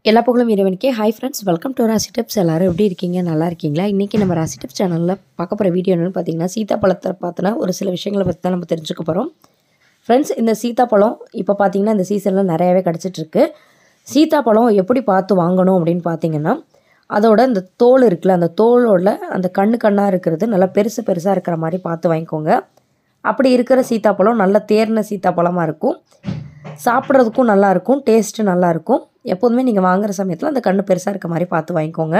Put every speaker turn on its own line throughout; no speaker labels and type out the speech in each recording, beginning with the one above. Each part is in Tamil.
எல்லா புகழும் இறைவனுக்கே hi friends welcome to Rasi tips எல்லாரும் எப்படி இருக்கீங்க நல்லா இருக்கீங்களா இன்றைக்கி நம்ம ராசி டிப்ஸ் சேனலில் பார்க்க போகிற வீடியோ என்னென்னு பார்த்தீங்கன்னா சீத்தாப்பழத்தை பார்த்தினா ஒரு சில விஷயங்களை பற்றி தான் நம்ம தெரிஞ்சுக்க போகிறோம் ஃப்ரெண்ட்ஸ் இந்த சீத்தாப்பழம் இப்போ பார்த்தீங்கன்னா இந்த சீசனில் நிறையாவே கிடச்சிட்ருக்கு சீத்தாப்பழம் எப்படி பார்த்து வாங்கணும் அப்படின்னு பார்த்தீங்கன்னா அதோட இந்த தோல் இருக்குல்ல அந்த தோலோட அந்த கண்ணு கண்ணாக இருக்கிறது நல்லா பெருசு பெருசாக இருக்கிற மாதிரி பார்த்து வாங்கிக்கோங்க அப்படி இருக்கிற சீத்தாப்பழம் நல்ல தேர்ன சீத்தாப்பழமாக இருக்கும் சாப்பிட்றதுக்கும் நல்லாயிருக்கும் டேஸ்ட்டு நல்லாயிருக்கும் எப்போதுமே நீங்கள் வாங்குகிற சமயத்தில் அந்த கண்ணு பெருசாக இருக்க மாதிரி பார்த்து வாங்கிக்கோங்க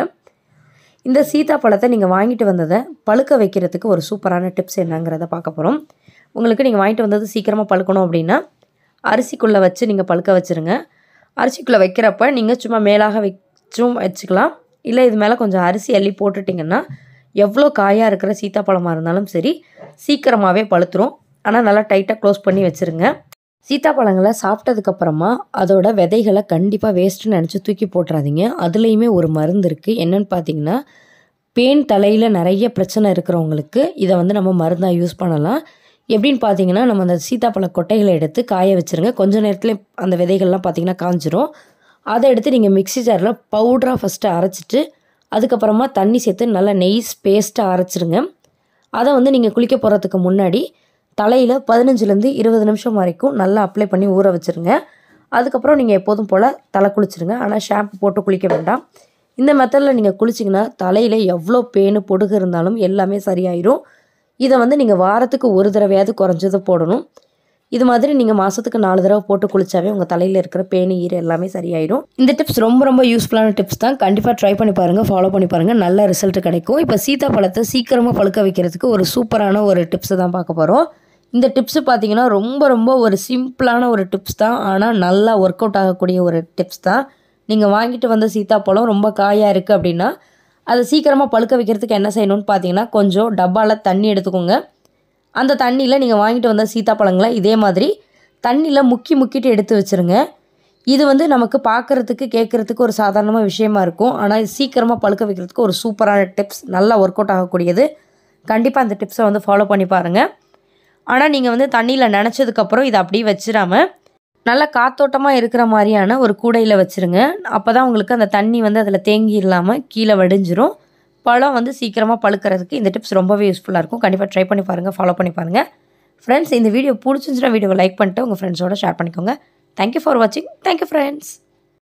இந்த சீத்தாப்பழத்தை நீங்கள் வாங்கிட்டு வந்ததை பழுக்க வைக்கிறதுக்கு ஒரு சூப்பரான டிப்ஸ் என்னங்கிறத பார்க்க போகிறோம் உங்களுக்கு நீங்கள் வாங்கிட்டு வந்தது சீக்கிரமாக பழுக்கணும் அப்படின்னா அரிசிக்குள்ளே வச்சு நீங்கள் பழுக்க வச்சுருங்க அரிசிக்குள்ளே வைக்கிறப்ப நீங்கள் சும்மா மேலாக வச்சும் வச்சுக்கலாம் இல்லை இது மேலே கொஞ்சம் அரிசி அள்ளி போட்டுட்டிங்கன்னா எவ்வளோ காயாக இருக்கிற சீத்தாப்பழமாக இருந்தாலும் சரி சீக்கிரமாகவே பழுத்துரும் ஆனால் நல்லா டைட்டாக க்ளோஸ் பண்ணி வச்சுருங்க சீத்தாப்பழங்களை சாப்பிட்டதுக்கப்புறமா அதோட விதைகளை கண்டிப்பாக வேஸ்ட்டுன்னு நினச்சி தூக்கி போட்டுறாதீங்க அதுலேயுமே ஒரு மருந்து இருக்குது என்னென்னு பார்த்தீங்கன்னா பேன் தலையில் நிறைய பிரச்சனை இருக்கிறவங்களுக்கு இதை வந்து நம்ம மருந்தாக யூஸ் பண்ணலாம் எப்படின்னு பார்த்தீங்கன்னா நம்ம அந்த சீத்தாப்பழ கொட்டைகளை எடுத்து காய வச்சுருங்க கொஞ்ச நேரத்தில் அந்த விதைகள்லாம் பார்த்தீங்கன்னா காஞ்சிரும் அதை எடுத்து நீங்கள் மிக்ஸி ஜாரில் பவுடராக ஃபஸ்ட்டு அரைச்சிட்டு அதுக்கப்புறமா தண்ணி சேர்த்து நல்லா நெய்ஸ் பேஸ்ட்டாக அரைச்சிருங்க அதை வந்து நீங்கள் குளிக்க போகிறதுக்கு முன்னாடி தலையில் பதினஞ்சுலேருந்து இருபது நிமிஷம் வரைக்கும் நல்லா அப்ளை பண்ணி ஊற வச்சுருங்க அதுக்கப்புறம் நீங்கள் எப்போதும் போல் தலை குளிச்சிருங்க ஆனால் ஷாம்பு போட்டு குளிக்க வேண்டாம் இந்த மெத்தடில் நீங்கள் குளிச்சிங்கன்னா தலையில் எவ்வளோ பேனு பொடுகு இருந்தாலும் எல்லாமே சரியாயிரும் இதை வந்து நீங்கள் வாரத்துக்கு ஒரு தடவையாவது குறைஞ்சது போடணும் இது மாதிரி நீங்கள் மாதத்துக்கு நாலு தடவை போட்டு குளிச்சாவே உங்கள் தலையில் இருக்கிற பேனு ஈர எல்லாமே சரியாயிடும் இந்த டிப்ஸ் ரொம்ப ரொம்ப யூஸ்ஃபுல்லான டிப்ஸ் தான் கண்டிப்பாக ட்ரை பண்ணி பாருங்கள் ஃபாலோ பண்ணி பாருங்கள் நல்ல ரிசல்ட் கிடைக்கும் இப்போ சீத்தாப்பழத்தை சீக்கிரமாக பழுக்க வைக்கிறதுக்கு ஒரு சூப்பரான ஒரு டிப்ஸை தான் பார்க்க போகிறோம் இந்த டிப்ஸு பார்த்தீங்கன்னா ரொம்ப ரொம்ப ஒரு சிம்பிளான ஒரு டிப்ஸ் தான் ஆனால் நல்லா ஒர்க் அவுட் ஆகக்கூடிய ஒரு டிப்ஸ் தான் நீங்கள் வாங்கிட்டு வந்த சீத்தாப்பழம் ரொம்ப காயாக இருக்குது அப்படின்னா அதை சீக்கிரமாக பழுக்க வைக்கிறதுக்கு என்ன செய்யணும்னு பார்த்தீங்கன்னா கொஞ்சம் டப்பாவில் தண்ணி எடுத்துக்கோங்க அந்த தண்ணியில் நீங்கள் வாங்கிட்டு வந்த சீத்தாப்பழங்களை இதே மாதிரி தண்ணியில் முக்கி முக்கிட்டு எடுத்து வச்சுருங்க இது வந்து நமக்கு பார்க்குறதுக்கு கேட்குறதுக்கு ஒரு சாதாரணமாக விஷயமா இருக்கும் ஆனால் இது சீக்கிரமாக பழுக்க வைக்கிறதுக்கு ஒரு சூப்பரான டிப்ஸ் நல்லா ஒர்க் அவுட் ஆகக்கூடியது கண்டிப்பாக அந்த டிப்ஸை வந்து ஃபாலோ பண்ணி பாருங்கள் ஆனால் நீங்கள் வந்து தண்ணியில் நினச்சதுக்கப்புறம் இதை அப்படியே வச்சிடாமல் நல்லா காத்தோட்டமாக இருக்கிற மாதிரியான ஒரு கூடையில் வச்சுருங்க அப்போ தான் உங்களுக்கு அந்த தண்ணி வந்து அதில் தேங்கி இல்லாமல் கீழே வடிஞ்சிரும் பழம் வந்து சீக்கிரமாக பழுக்கிறதுக்கு இந்த டிப்ஸ் ரொம்பவே யூஸ்ஃபுல்லாக இருக்கும் கண்டிப்பாக ட்ரை பண்ணி பாருங்கள் ஃபாலோ பண்ணி பாருங்கள் ஃப்ரெண்ட்ஸ் இந்த வீடியோ பிடிச்சிருந்துச்சுன்னா வீடியோவை லைக் பண்ணிட்டு உங்கள் ஃப்ரெண்ட்ஸோட ஷேர் பண்ணிக்கோங்க தேங்க்யூ ஃபார் வாட்சிங் தேங்க்யூ ஃப்ரெண்ட்ஸ்